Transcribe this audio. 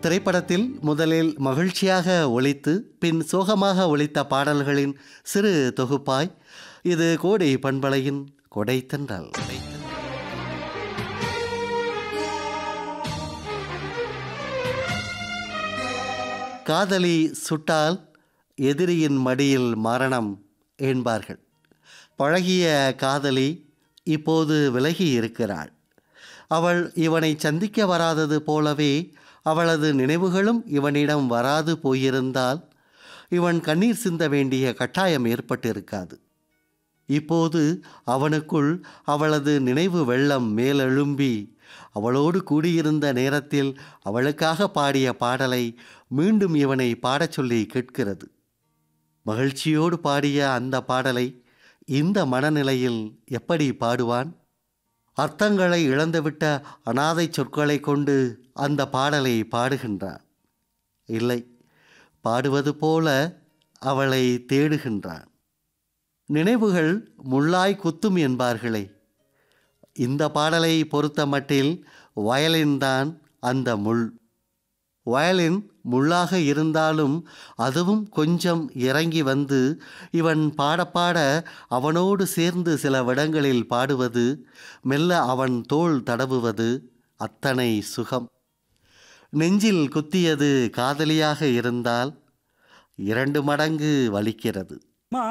திரைப்படத்தில் முதலில் மகிழ்ச்சியாக ஒலித்து பின் சோகமாக ஒலித்த பாடல்களின் சிறு தொகுப்பாய் இது கோடை பண்பலையின் கொடைத்தன்றல் காதலி சுட்டால் எதிரியின் மடியில் மரணம் என்பார்கள் பழகிய காதலி இப்போது விலகி இருக்கிறாள் அவள் இவனை சந்திக்க வராதது போலவே அவளது நினைவுகளும் இவனிடம் வராது போயிருந்தால் இவன் கண்ணீர் சிந்த வேண்டிய கட்டாயம் ஏற்பட்டிருக்காது இப்போது அவனுக்குள் அவளது நினைவு வெள்ளம் மேலெழும்பி அவளோடு கூடியிருந்த நேரத்தில் அவளுக்காக பாடிய பாடலை மீண்டும் இவனை பாடச் சொல்லி கேட்கிறது மகிழ்ச்சியோடு பாடிய அந்த பாடலை இந்த மனநிலையில் எப்படி பாடுவான் அர்த்தங்களை இழந்துவிட்ட அனாதை சொற்களை கொண்டு அந்த பாடலை பாடுகின்றான் இல்லை பாடுவது போல அவளை தேடுகின்றான் நினைவுகள் முள்ளாய் குத்தும் என்பார்களே இந்த பாடலை பொறுத்த மட்டில் வயலின் தான் அந்த முள் வயலின் முள்ளாக இருந்தாலும் அதுவும் கொஞ்சம் இறங்கி வந்து இவன் பாடப்பாட அவனோடு சேர்ந்து சில விடங்களில் பாடுவது மெல்ல அவன் தோள் தடவுவது அத்தனை சுகம் நெஞ்சில் குத்தியது காதலியாக இருந்தால் இரண்டு மடங்கு வலிக்கிறது